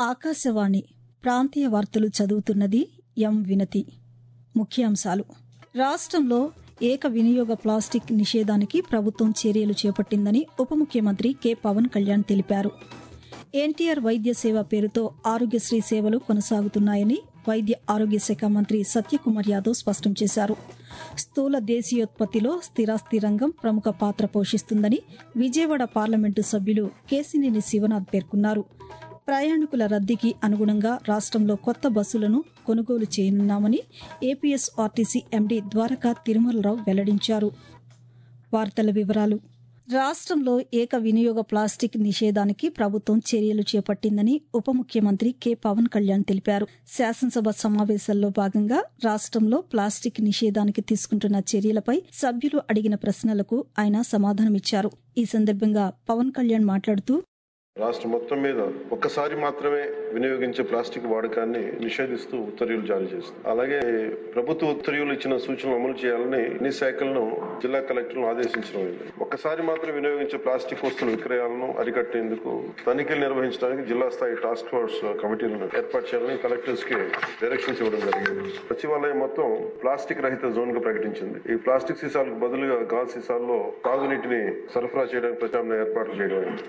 ఆకాశవాణి ప్రాంతీయ వార్తలు చదువుతున్నది ఎం వినతి ముఖ్యాంశాలు రాష్ట్రంలో ఏక వినియోగ ప్లాస్టిక్ నిషేధానికి ప్రభుత్వం చర్యలు చేపట్టిందని ఉప ముఖ్యమంత్రి కె పవన్ కళ్యాణ్ తెలిపారు ఎన్టీఆర్ వైద్య సేవ పేరుతో ఆరోగ్యశ్రీ సేవలు కొనసాగుతున్నాయని వైద్య ఆరోగ్య శాఖ మంత్రి సత్యకుమార్ యాదవ్ స్పష్టం చేశారు స్థూల దేశీయోత్పత్తిలో స్థిరాస్తి రంగం ప్రముఖ పాత్ర పోషిస్తుందని విజయవాడ పార్లమెంటు సభ్యులు కేసినేని శివనాథ్ పేర్కొన్నారు ప్రయాణికుల రద్దీకి అనుగుణంగా రాష్ట్రంలో కొత్త బస్సులను కొనుగోలు చేయనున్నామని ఏపీఎస్ఆర్టీసీ ఎండీ ద్వారకా తిరుమలరావు వెల్లడించారు వార్తల వివరాలు రాష్ట్రంలో ఏక వినియోగ ప్లాస్టిక్ నిషేధానికి ప్రభుత్వం చర్యలు చేపట్టిందని ఉప ముఖ్యమంత్రి కె పవన్ కళ్యాణ్ తెలిపారు శాసనసభ సమావేశాల్లో భాగంగా రాష్ట్రంలో ప్లాస్టిక్ నిషేధానికి తీసుకుంటున్న చర్యలపై సభ్యులు అడిగిన ప్రశ్నలకు ఆయన సమాధానమిచ్చారు ఈ సందర్భంగా పవన్ కళ్యాణ్ మాట్లాడుతూ రాష్ట్రం మొత్తం మీద ఒక్కసారి మాత్రమే వినియోగించే ప్లాస్టిక్ వాడకాన్ని నిషేధిస్తూ ఉత్తర్వులు జారీ చేస్తుంది అలాగే ప్రభుత్వ ఉత్తర్వులు ఇచ్చిన సూచనలు అమలు చేయాలని అన్ని శాఖలను జిల్లా కలెక్టర్లను ఆదేశించడం అయింది ఒక్కసారి మాత్రం వినియోగించే ప్లాస్టిక్ వస్తువుల విక్రయాలను అరికట్టేందుకు తనిఖీలు నిర్వహించడానికి జిల్లా స్థాయి టాస్క్ ఫోర్స్ కమిటీలను ఏర్పాటు చేయాలని కలెక్టర్స్ కి డైరెక్షన్స్ ఇవ్వడం జరిగింది సచివాలయం మొత్తం ప్లాస్టిక్ రహిత జోన్ గా ప్రకటించింది ఈ ప్లాస్టిక్ సీసాలకు బదులుగా గాజు సీసాల్లో తాగునీటిని సరఫరా చేయడానికి ప్రత్యామ్నాయ ఏర్పాట్లు చేయడం అయింది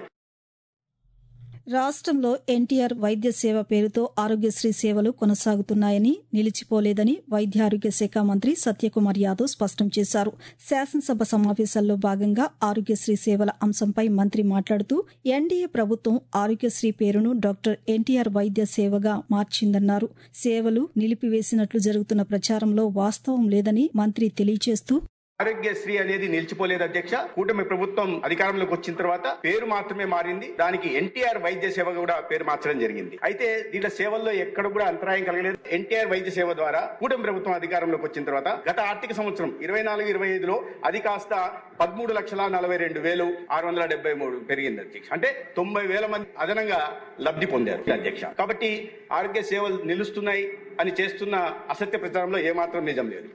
రాష్ట్రంలో ఎన్టీఆర్ వైద్య సేవ పేరుతో ఆరోగ్యశ్రీ సేవలు కొనసాగుతున్నాయని నిలిచిపోలేదని వైద్య ఆరోగ్య శాఖ మంత్రి సత్యకుమార్ యాదవ్ స్పష్టం చేశారు శాసనసభ సమావేశాల్లో భాగంగా ఆరోగ్యశ్రీ సేవల అంశంపై మంత్రి మాట్లాడుతూ ఎన్డీఏ ప్రభుత్వం ఆరోగ్యశ్రీ పేరును డాక్టర్ ఎన్టీఆర్ వైద్య సేవగా మార్చిందన్నారు సేవలు నిలిపివేసినట్లు జరుగుతున్న ప్రచారంలో వాస్తవం లేదని మంత్రి తెలియజేస్తూ ఆరోగ్యశ్రీ అనేది నిలిచిపోలేదు అధ్యక్ష కూటమి ప్రభుత్వం అధికారంలోకి వచ్చిన తర్వాత పేరు మాత్రమే మారింది దానికి ఎన్టీఆర్ వైద్య సేవ కూడా పేరు మార్చడం జరిగింది అయితే దీంట్లో సేవల్లో ఎక్కడ కూడా అంతరాయం కలగలేదు ఎన్టీఆర్ వైద్య సేవ ద్వారా కూటమి ప్రభుత్వం అధికారంలోకి వచ్చిన తర్వాత గత ఆర్థిక సంవత్సరం ఇరవై నాలుగు ఇరవై ఐదులో అది కాస్త పదమూడు లక్షల నలభై రెండు వేలు ఆరు వందల డెబ్బై మూడు పెరిగింది అధ్యక్ష అంటే తొంభై వేల మంది అదనంగా లబ్ధి పొందారు అధ్యక్ష కాబట్టి ఆరోగ్య సేవలు నిలుస్తున్నాయి అని చేస్తున్న అసత్య ప్రచారంలో ఏమాత్రం నిజం లేదు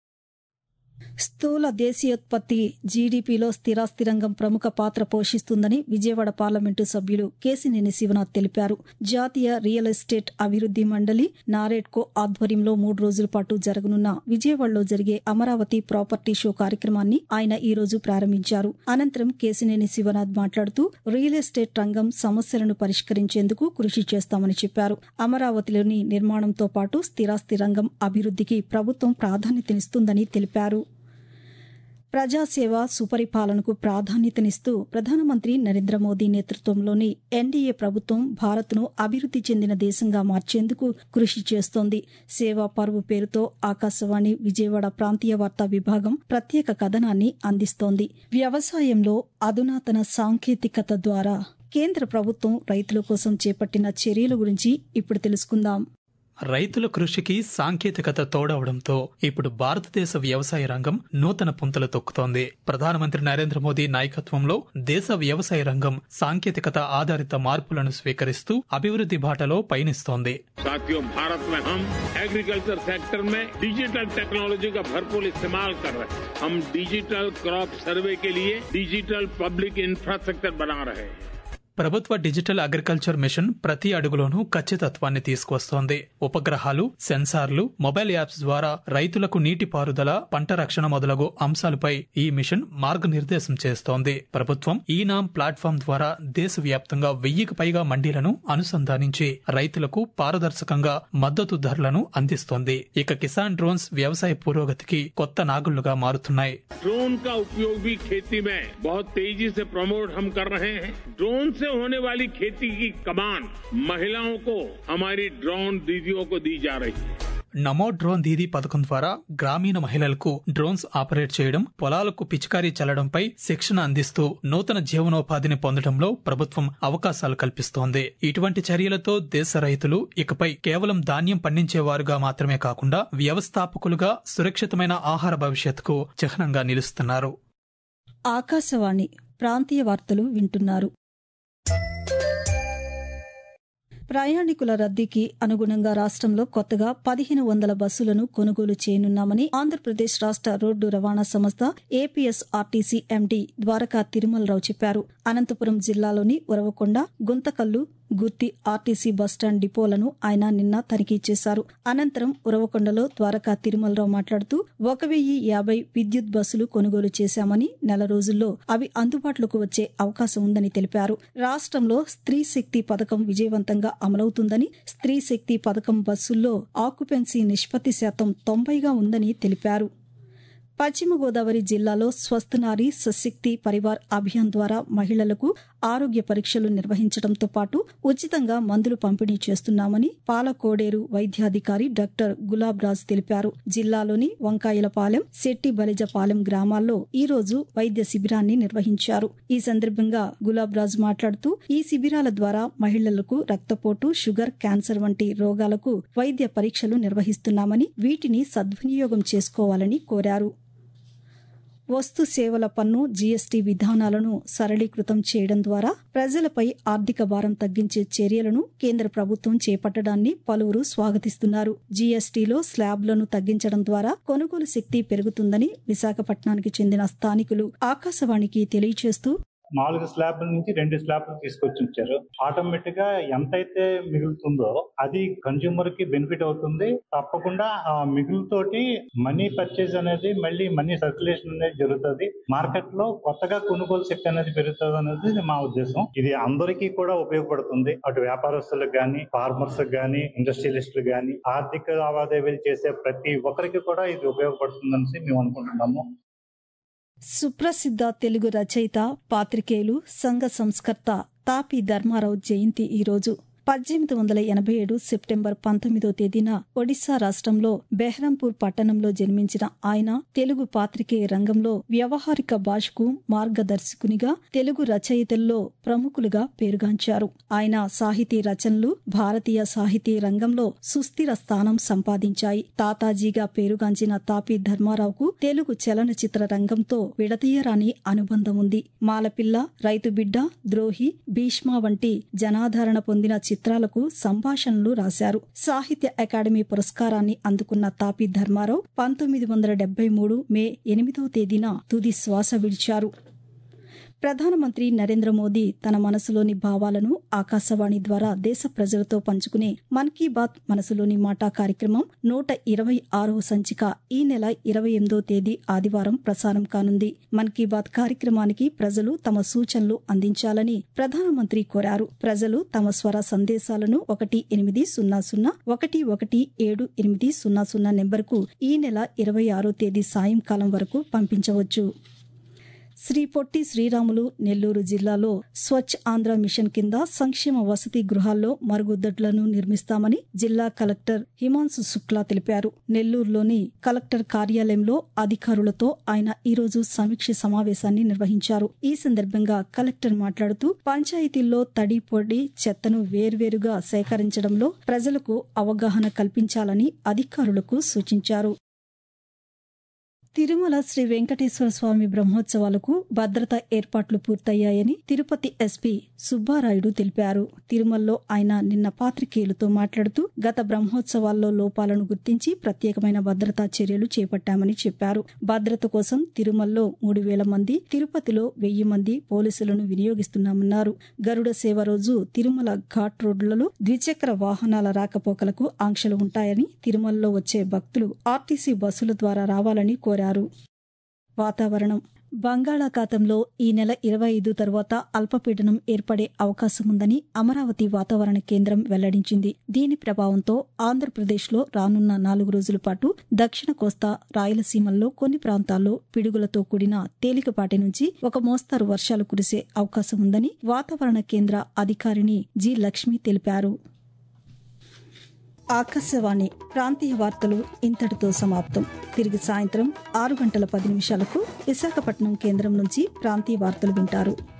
స్థూల దేశీయోత్పత్తి జీడీపీలో స్థిరాస్తి రంగం ప్రముఖ పాత్ర పోషిస్తుందని విజయవాడ పార్లమెంటు సభ్యులు కేసినేని శివనాథ్ తెలిపారు జాతీయ రియల్ ఎస్టేట్ అభివృద్ది మండలి నారెడ్కో ఆధ్వర్యంలో మూడు రోజుల పాటు జరగనున్న విజయవాడలో జరిగే అమరావతి ప్రాపర్టీ షో కార్యక్రమాన్ని ఆయన ఈ రోజు ప్రారంభించారు అనంతరం కేసినేని శివనాథ్ మాట్లాడుతూ రియల్ ఎస్టేట్ రంగం సమస్యలను పరిష్కరించేందుకు కృషి చేస్తామని చెప్పారు అమరావతిలోని నిర్మాణంతో పాటు స్థిరాస్తి రంగం అభివృద్దికి ప్రభుత్వం ప్రాధాన్యతనిస్తుందని తెలిపారు ప్రజాసేవ సుపరిపాలనకు ప్రాధాన్యతనిస్తూ ప్రధానమంత్రి నరేంద్ర మోదీ నేతృత్వంలోని ఎన్డీఏ ప్రభుత్వం భారత్ను అభివృద్ది చెందిన దేశంగా మార్చేందుకు కృషి చేస్తోంది సేవా పరువు పేరుతో ఆకాశవాణి విజయవాడ ప్రాంతీయ వార్తా విభాగం ప్రత్యేక కథనాన్ని అందిస్తోంది వ్యవసాయంలో అధునాతన సాంకేతికత ద్వారా కేంద్ర ప్రభుత్వం రైతుల కోసం చేపట్టిన చర్యల గురించి ఇప్పుడు తెలుసుకుందాం రైతుల కృషికి సాంకేతికత తోడవడంతో ఇప్పుడు భారతదేశ వ్యవసాయ రంగం నూతన పుంతలు తొక్కుతోంది ప్రధానమంత్రి నరేంద్ర మోదీ నాయకత్వంలో దేశ వ్యవసాయ రంగం సాంకేతికత ఆధారిత మార్పులను స్వీకరిస్తూ అభివృద్ధి బాటలో పయనిస్తోంది साथियों भारत में हम एग्रीकल्चर सेक्टर में डिजिटल टेक्नोलॉजी का भरपूर इस्तेमाल कर रहे हैं हम डिजिटल क्रॉप सर्वे के लिए डिजिटल पब्लिक इंफ्रास्ट्रक्चर बना रहे हैं ప్రభుత్వ డిజిటల్ అగ్రికల్చర్ మిషన్ ప్రతి అడుగులోనూ ఖచ్చితత్వాన్ని తీసుకొస్తోంది ఉపగ్రహాలు సెన్సార్లు మొబైల్ యాప్స్ ద్వారా రైతులకు నీటి పారుదల పంట రక్షణ మొదలగు అంశాలపై ఈ మిషన్ మార్గనిర్దేశం చేస్తోంది ప్రభుత్వం ఈ నామ్ ప్లాట్ఫామ్ ద్వారా దేశవ్యాప్తంగా వెయ్యికి పైగా మండీలను అనుసంధానించి రైతులకు పారదర్శకంగా మద్దతు ధరలను అందిస్తోంది ఇక కిసాన్ డ్రోన్స్ వ్యవసాయ పురోగతికి కొత్త నాగుళ్లుగా మారుతున్నాయి ड्रोन का उपयोग भी खेती में बहुत तेजी से प्रमोट हम कर रहे हैं ड्रोन से होने वाली खेती की कमान महिलाओं को हमारी ड्रोन दीदियों को दी जा रही है నమో డ్రోన్ దీదీ పథకం ద్వారా గ్రామీణ మహిళలకు డ్రోన్స్ ఆపరేట్ చేయడం పొలాలకు పిచికారీ చల్లడంపై శిక్షణ అందిస్తూ నూతన జీవనోపాధిని పొందడంలో ప్రభుత్వం అవకాశాలు కల్పిస్తోంది ఇటువంటి చర్యలతో దేశ రైతులు ఇకపై కేవలం ధాన్యం పండించేవారుగా మాత్రమే కాకుండా వ్యవస్థాపకులుగా సురక్షితమైన ఆహార భవిష్యత్తుకు చిహ్నంగా నిలుస్తున్నారు ఆకాశవాణి ప్రాంతీయ వార్తలు వింటున్నారు ప్రయాణికుల రద్దీకి అనుగుణంగా రాష్ట్రంలో కొత్తగా పదిహేను వందల బస్సులను కొనుగోలు చేయనున్నామని ఆంధ్రప్రదేశ్ రాష్ట రోడ్డు రవాణా సంస్థ ఏపీఎస్ఆర్టీసీ ఎండీ ద్వారకా తిరుమలరావు చెప్పారు అనంతపురం జిల్లాలోని ఉరవకొండ గుంతకల్లు గుత్తి ఆర్టీసీ బస్టాండ్ డిపోలను ఆయన నిన్న తనిఖీ చేశారు అనంతరం ఉరవకొండలో ద్వారకా తిరుమలరావు మాట్లాడుతూ ఒక వెయ్యి యాభై విద్యుత్ బస్సులు కొనుగోలు చేశామని నెల రోజుల్లో అవి అందుబాటులోకి వచ్చే అవకాశం ఉందని తెలిపారు రాష్ట్రంలో స్త్రీ శక్తి పథకం విజయవంతంగా అమలవుతుందని స్త్రీ శక్తి పథకం బస్సుల్లో ఆక్యుపెన్సీ నిష్పత్తి శాతం తొంభైగా ఉందని తెలిపారు పశ్చిమ గోదావరి జిల్లాలో స్వస్థనారి సశక్తి పరివార్ అభియాన్ ద్వారా మహిళలకు ఆరోగ్య పరీక్షలు నిర్వహించడంతో పాటు ఉచితంగా మందులు పంపిణీ చేస్తున్నామని పాలకోడేరు వైద్యాధికారి డాక్టర్ గులాబ్ రాజ్ తెలిపారు జిల్లాలోని వంకాయలపాలెం శెట్టి బలిజపాలెం గ్రామాల్లో ఈ రోజు వైద్య శిబిరాన్ని నిర్వహించారు ఈ సందర్భంగా గులాబ్ రాజ్ మాట్లాడుతూ ఈ శిబిరాల ద్వారా మహిళలకు రక్తపోటు షుగర్ క్యాన్సర్ వంటి రోగాలకు వైద్య పరీక్షలు నిర్వహిస్తున్నామని వీటిని సద్వినియోగం చేసుకోవాలని కోరారు వస్తు సేవల పన్ను జీఎస్టీ విధానాలను సరళీకృతం చేయడం ద్వారా ప్రజలపై ఆర్థిక భారం తగ్గించే చర్యలను కేంద్ర ప్రభుత్వం చేపట్టడాన్ని పలువురు స్వాగతిస్తున్నారు జీఎస్టీలో స్లాబ్లను తగ్గించడం ద్వారా కొనుగోలు శక్తి పెరుగుతుందని విశాఖపట్నానికి చెందిన స్థానికులు ఆకాశవాణికి తెలియజేస్తూ నాలుగు స్లాబ్ల నుంచి రెండు స్లాబ్లు తీసుకొచ్చి ఉంచారు ఆటోమేటిక్ గా ఎంతైతే మిగులుతుందో అది కన్జ్యూమర్ కి బెనిఫిట్ అవుతుంది తప్పకుండా ఆ మిగులుతోటి మనీ పర్చేజ్ అనేది మళ్ళీ మనీ సర్క్యులేషన్ అనేది జరుగుతుంది మార్కెట్ లో కొత్తగా కొనుగోలు శక్తి అనేది పెరుగుతుంది అనేది మా ఉద్దేశం ఇది అందరికీ కూడా ఉపయోగపడుతుంది అటు వ్యాపారస్తులకు గాని ఫార్మర్స్ గాని ఇండస్ట్రియలిస్టులు గాని ఆర్థిక లావాదేవీలు చేసే ప్రతి ఒక్కరికి కూడా ఇది ఉపయోగపడుతుందని మేము అనుకుంటున్నాము సుప్రసిద్ధ తెలుగు రచయిత పాత్రికేయులు సంఘ సంస్కర్త తాపి ధర్మారావు జయంతి ఈరోజు పద్దెనిమిది వందల ఎనభై ఏడు సెప్టెంబర్ పంతొమ్మిదో తేదీన ఒడిశా రాష్ట్రంలో బెహ్రంపూర్ పట్టణంలో జన్మించిన ఆయన తెలుగు పాత్రికేయ రంగంలో వ్యవహారిక భాషకు మార్గదర్శకునిగా తెలుగు రచయితల్లో ప్రముఖులుగా పేరుగాంచారు ఆయన సాహితీ రచనలు భారతీయ సాహితీ రంగంలో సుస్థిర స్థానం సంపాదించాయి తాతాజీగా పేరుగాంచిన తాపి ధర్మారావుకు తెలుగు చలనచిత్ర రంగంతో విడతీయరాని అనుబంధం ఉంది మాలపిల్ల రైతు బిడ్డ ద్రోహి భీష్మ వంటి జనాదరణ పొందిన చిత్రాలకు సంభాషణలు రాశారు సాహిత్య అకాడమీ పురస్కారాన్ని అందుకున్న తాపి ధర్మారావు పంతొమ్మిది వందల డెబ్బై మూడు మే ఎనిమిదో తేదీన తుది శ్వాస విడిచారు ప్రధానమంత్రి నరేంద్ర మోదీ తన మనసులోని భావాలను ఆకాశవాణి ద్వారా దేశ ప్రజలతో పంచుకునే మన్ కీ బాత్ మనసులోని మాట కార్యక్రమం నూట ఇరవై ఆరవ సంచిక ఈ నెల ఇరవై ఎనిమిదో తేదీ ఆదివారం ప్రసారం కానుంది మన్ కీ బాత్ కార్యక్రమానికి ప్రజలు తమ సూచనలు అందించాలని ప్రధానమంత్రి కోరారు ప్రజలు తమ స్వర సందేశాలను ఒకటి ఎనిమిది సున్నా సున్నా ఒకటి ఒకటి ఏడు ఎనిమిది సున్నా సున్నా నెంబర్కు ఈ నెల ఇరవై ఆరో తేదీ సాయంకాలం వరకు పంపించవచ్చు శ్రీ పొట్టి శ్రీరాములు నెల్లూరు జిల్లాలో స్వచ్ఛ ఆంధ్ర మిషన్ కింద సంక్షేమ వసతి గృహాల్లో మరుగుదొడ్లను నిర్మిస్తామని జిల్లా కలెక్టర్ హిమాంశు శుక్లా తెలిపారు నెల్లూరులోని కలెక్టర్ కార్యాలయంలో అధికారులతో ఆయన ఈరోజు సమీక్ష సమావేశాన్ని నిర్వహించారు ఈ సందర్భంగా కలెక్టర్ మాట్లాడుతూ పంచాయతీల్లో తడి పొడి చెత్తను వేర్వేరుగా సేకరించడంలో ప్రజలకు అవగాహన కల్పించాలని అధికారులకు సూచించారు తిరుమల శ్రీ వెంకటేశ్వర స్వామి బ్రహ్మోత్సవాలకు భద్రతా ఏర్పాట్లు పూర్తయ్యాయని తిరుపతి ఎస్పీ సుబ్బారాయుడు తెలిపారు తిరుమలలో ఆయన నిన్న పాత్రికేయులతో మాట్లాడుతూ గత బ్రహ్మోత్సవాల్లో లోపాలను గుర్తించి ప్రత్యేకమైన భద్రతా చర్యలు చేపట్టామని చెప్పారు భద్రత కోసం తిరుమలలో మూడు వేల మంది తిరుపతిలో వెయ్యి మంది పోలీసులను వినియోగిస్తున్నామన్నారు గరుడ సేవ రోజు తిరుమల ఘాట్ రోడ్లలో ద్విచక్ర వాహనాల రాకపోకలకు ఆంక్షలు ఉంటాయని తిరుమలలో వచ్చే భక్తులు ఆర్టీసీ బస్సుల ద్వారా రావాలని కోరారు వాతావరణం బంగాళాఖాతంలో ఈ నెల ఇరవై ఐదు తర్వాత అల్పపీడనం ఏర్పడే అవకాశం ఉందని అమరావతి వాతావరణ కేంద్రం వెల్లడించింది దీని ప్రభావంతో ఆంధ్రప్రదేశ్లో రానున్న నాలుగు రోజుల పాటు దక్షిణ కోస్తా రాయలసీమల్లో కొన్ని ప్రాంతాల్లో పిడుగులతో కూడిన తేలికపాటి నుంచి ఒక మోస్తారు వర్షాలు కురిసే అవకాశం ఉందని వాతావరణ కేంద్ర అధికారిని జి లక్ష్మి తెలిపారు ఆకాశవాణి ప్రాంతీయ వార్తలు ఇంతటితో సమాప్తం తిరిగి సాయంత్రం ఆరు గంటల పది నిమిషాలకు విశాఖపట్నం కేంద్రం నుంచి ప్రాంతీయ వార్తలు వింటారు